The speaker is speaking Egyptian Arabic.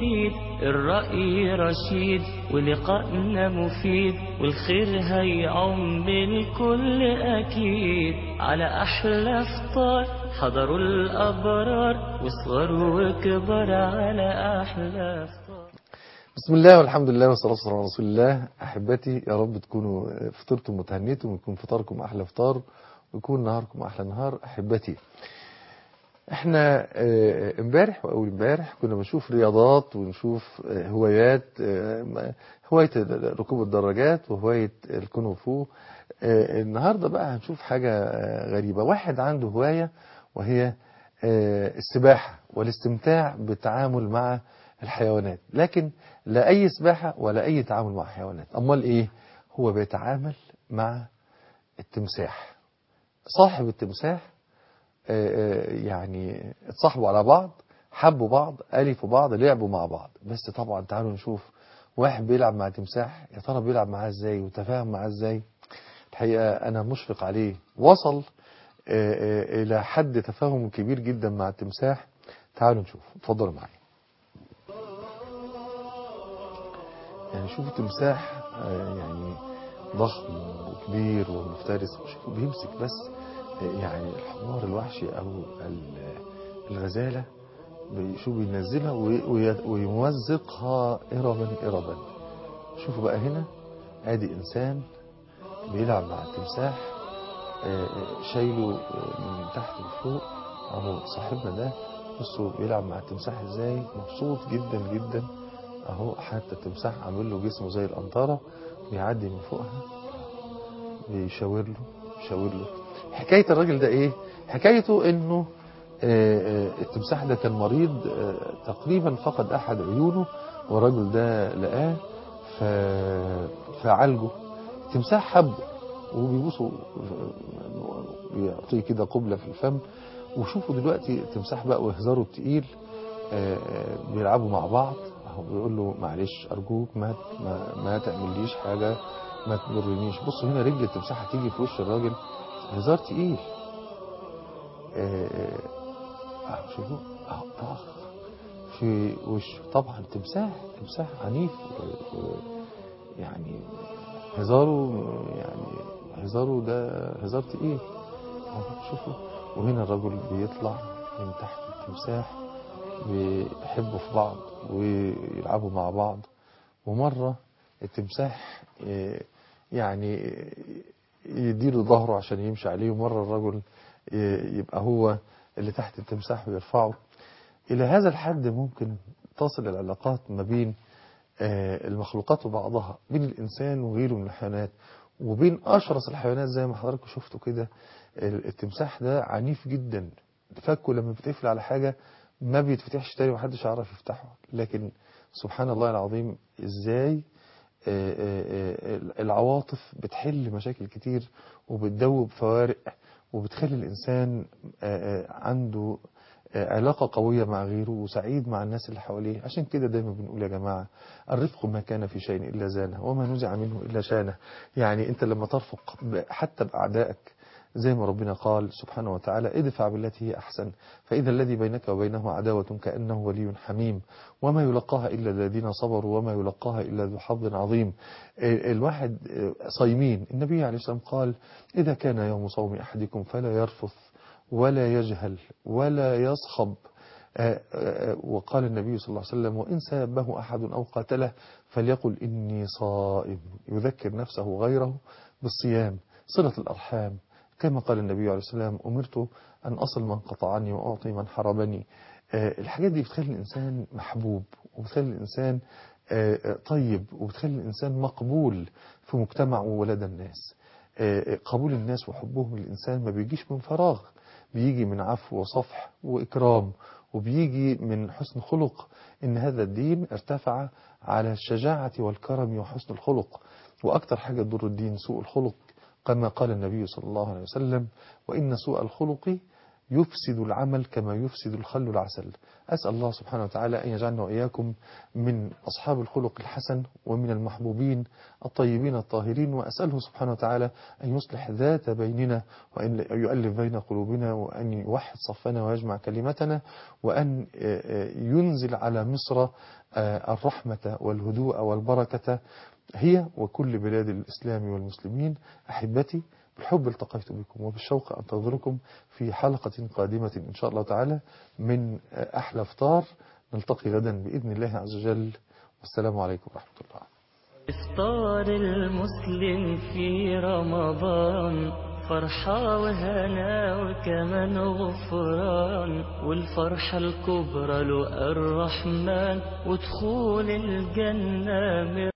جديد الرأي رشيد ولقائنا مفيد والخير هيعم الكل أكيد على أحلى فطار حضروا الأبرار وصغار وكبار على أحلى فطار بسم الله والحمد لله والصلاة والسلام على رسول الله أحبتي يا رب تكونوا فطرتم وتهنيتم ويكون فطاركم أحلى فطار ويكون نهاركم أحلى نهار أحبتي احنا اه، امبارح واول امبارح كنا بنشوف رياضات ونشوف اه، هوايات اه، هواية ركوب الدراجات وهواية الكونغ فو اه، النهاردة بقى هنشوف حاجة اه، غريبة واحد عنده هواية وهي اه، السباحة والاستمتاع بالتعامل مع الحيوانات لكن لا أي سباحة ولا أي تعامل مع حيوانات أمال إيه هو بيتعامل مع التمساح صاحب التمساح آه، آه، يعني اتصاحبوا على بعض حبوا بعض ألفوا بعض لعبوا مع بعض بس طبعا تعالوا نشوف واحد بيلعب مع تمساح يا ترى بيلعب معاه ازاي وتفاهم معاه ازاي الحقيقة أنا مشفق عليه وصل آه، آه، إلى حد تفاهم كبير جدا مع التمساح تعالوا نشوف اتفضلوا معايا يعني شوفوا تمساح آه، يعني ضخم وكبير ومفترس شوفوا بيمسك بس آه، يعني الحمار الوحشي او ال- الغزالة بي- شو بينزلها وي- وي- ويمزقها إربا إربا شوفوا بقى هنا ادي انسان بيلعب مع التمساح آه، آه، شايله آه، من تحت لفوق اهو صاحبنا ده بصوا بيلعب مع التمساح ازاي مبسوط جدا جدا اهو حتى التمساح عامل له جسمه زي القنطرة بيعدي من فوقها بيشاور له يشاور له حكاية الراجل ده ايه حكايته انه آه، آه، التمساح ده كان مريض آه، تقريبا فقد احد عيونه والراجل ده لقاه ف- فعالجه التمساح حبه وبيبوسوا بيعطيه كده قبلة في الفم وشوفوا دلوقتي التمساح بقى وهزاره التقيل آه، آه، بيلعبوا مع بعض اهو بيقول له معلش ارجوك ما ما, ما تعمليش حاجه ما تضرنيش بصوا هنا رجل التمساح هتيجي في وش الراجل هزار تقيل آه، آه، اهو شوفوا اهو طخ في وشه طبعا تمساح تمساح عنيف آه، آه، يعني هزاره يعني هزاره ده هزار تقيل اهو شوفوا وهنا الرجل بيطلع من تحت التمساح بيحبوا في بعض ويلعبوا مع بعض ومرة التمساح آه، يعني يديله ظهره عشان يمشي عليه ومرة الرجل ي- يبقى هو اللي تحت التمساح ويرفعه إلى هذا الحد ممكن تصل العلاقات ما بين آه، المخلوقات وبعضها بين الإنسان وغيره من الحيوانات وبين أشرس الحيوانات زي ما حضراتكم شفتوا كده ال- التمساح ده عنيف جدا فكه لما بتقفل على حاجة ما بيتفتحش تاني ومحدش يعرف يفتحه لكن سبحان الله العظيم ازاي آه، آه، آه، العواطف بتحل مشاكل كتير وبتدوب فوارق وبتخلي الإنسان آه، آه، عنده آه، علاقة قوية مع غيره وسعيد مع الناس اللي حواليه عشان كده دايما بنقول يا جماعة الرفق ما كان في شيء إلا زانه وما نزع منه إلا شانه يعني أنت لما ترفق ب- حتى بأعدائك زي ما ربنا قال سبحانه وتعالى ادفع بالتي هي أحسن فإذا الذي بينك وبينه عداوة كأنه ولي حميم وما يلقاها إلا الذين صبروا وما يلقاها إلا ذو حظ عظيم ال- الواحد صايمين النبي عليه الصلاة والسلام قال إذا كان يوم صوم أحدكم فلا يرفث ولا يجهل ولا يصخب آه، آه، وقال النبي صلى الله عليه وسلم وإن سابه أحد أو قاتله فليقل إني صائم يذكر نفسه غيره بالصيام صلة الأرحام كما قال النبي عليه السلام أمرت أن أصل من قطعني وأعطي من حربني آه، الحاجات دي بتخلي الإنسان محبوب وبتخلي الإنسان آه، آه، طيب وبتخلي الإنسان مقبول في مجتمعه ولدى الناس آه، قبول الناس وحبهم للإنسان ما بيجيش من فراغ بيجي من عفو وصفح وإكرام وبيجي من حسن خلق إن هذا الدين ارتفع على الشجاعة والكرم وحسن الخلق وأكثر حاجة تضر الدين سوء الخلق كما قال النبي صلى الله عليه وسلم وإن سوء الخلق يفسد العمل كما يفسد الخل العسل أسأل الله سبحانه وتعالى أن يجعلنا وإياكم من أصحاب الخلق الحسن ومن المحبوبين الطيبين الطاهرين وأسأله سبحانه وتعالى أن يصلح ذات بيننا وأن يؤلف بين قلوبنا وأن يوحد صفنا ويجمع كلمتنا وأن ينزل على مصر الرحمة والهدوء والبركة هي وكل بلاد الإسلام والمسلمين أحبتي بالحب التقيت بكم وبالشوق أنتظركم في حلقة قادمة إن شاء الله تعالى من أحلى فطار نلتقي غدا بإذن الله عز وجل والسلام عليكم ورحمة الله إفطار المسلم في رمضان فرحة وهنا وكمان غفران والفرحة الكبرى له الرحمن ودخول الجنة